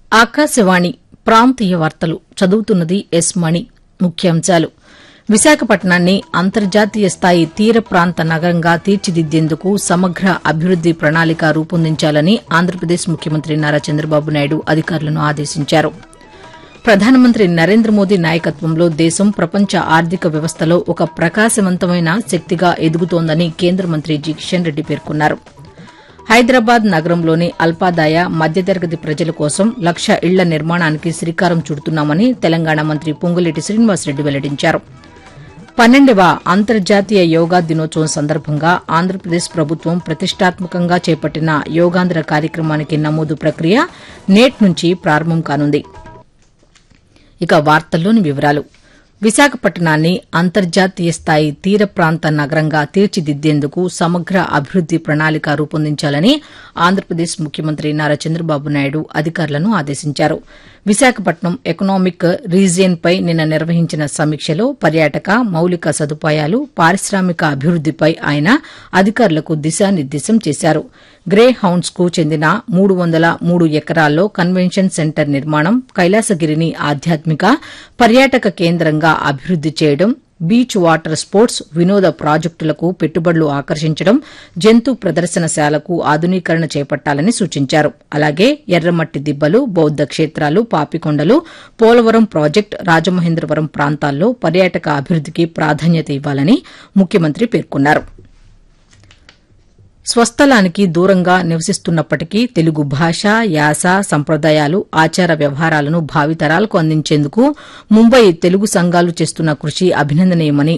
ఆకాశవాణి ప్రాంతీయ వార్తలు చదువుతున్నది ఎస్ మణి ముఖ్యాంశాలు విశాఖపట్నాన్ని అంతర్జాతీయ స్థాయి తీర ప్రాంత నగరంగా తీర్చిదిద్దేందుకు సమగ్ర అభివృద్ది ప్రణాళిక రూపొందించాలని ఆంధ్రప్రదేశ్ ముఖ్యమంత్రి నారా చంద్రబాబు నాయుడు అధికారులను ఆదేశించారు ప్రధానమంత్రి నరేంద్ర మోదీ నాయకత్వంలో దేశం ప్రపంచ ఆర్థిక వ్యవస్థలో ఒక ప్రకాశవంతమైన శక్తిగా ఎదుగుతోందని కేంద్ర మంత్రి జి కిషన్ రెడ్డి పేర్కొన్నారు హైదరాబాద్ నగరంలోని అల్పాదాయ మధ్యతరగతి ప్రజల కోసం లక్ష ఇళ్ల నిర్మాణానికి శ్రీకారం చుడుతున్నామని తెలంగాణ మంత్రి పొంగులేటి శ్రీనివాసరెడ్డి వెల్లడించారు పన్నెండవ అంతర్జాతీయ యోగా దినోత్సవం సందర్భంగా ఆంధ్రప్రదేశ్ ప్రభుత్వం ప్రతిష్టాత్మకంగా చేపట్టిన యోగాంధ్ర కార్యక్రమానికి నమోదు ప్రక్రియ నేటి నుంచి ప్రారంభం కానుంది ఇక వార్తల్లోని వివరాలు విశాఖపట్నాన్ని అంతర్జాతీయ స్థాయి తీర ప్రాంత నగరంగా తీర్చిదిద్దేందుకు సమగ్ర అభివృద్ది ప్రణాళిక రూపొందించాలని ఆంధ్రప్రదేశ్ ముఖ్యమంత్రి నారా చంద్రబాబు నాయుడు అధికారులను ఆదేశించారు విశాఖపట్నం ఎకనామిక్ రీజియన్పై నిన్న నిర్వహించిన సమీక్షలో పర్యాటక మౌలిక సదుపాయాలు పారిశ్రామిక అభివృద్దిపై ఆయన అధికారులకు దిశానిర్దేశం చేశారు గ్రే హౌండ్స్ కు చెందిన మూడు వందల మూడు ఎకరాల్లో కన్వెన్షన్ సెంటర్ నిర్మాణం కైలాసగిరిని ఆధ్యాత్మిక పర్యాటక కేంద్రంగా అభివృద్ది చేయడం బీచ్ వాటర్ స్పోర్ట్స్ వినోద ప్రాజెక్టులకు పెట్టుబడులు ఆకర్షించడం జంతు ప్రదర్శనశాలకు ఆధునీకరణ చేపట్టాలని సూచించారు అలాగే ఎర్రమట్టి దిబ్బలు బౌద్ద క్షేత్రాలు పాపికొండలు పోలవరం ప్రాజెక్టు రాజమహేంద్రవరం ప్రాంతాల్లో పర్యాటక అభివృద్దికి ప్రాధాన్యత ఇవ్వాలని ముఖ్యమంత్రి పేర్కొన్నారు స్వస్థలానికి దూరంగా నివసిస్తున్నప్పటికీ తెలుగు భాష యాస సంప్రదాయాలు ఆచార వ్యవహారాలను భావితరాలకు అందించేందుకు ముంబై తెలుగు సంఘాలు చేస్తున్న కృషి అభినందనీయమని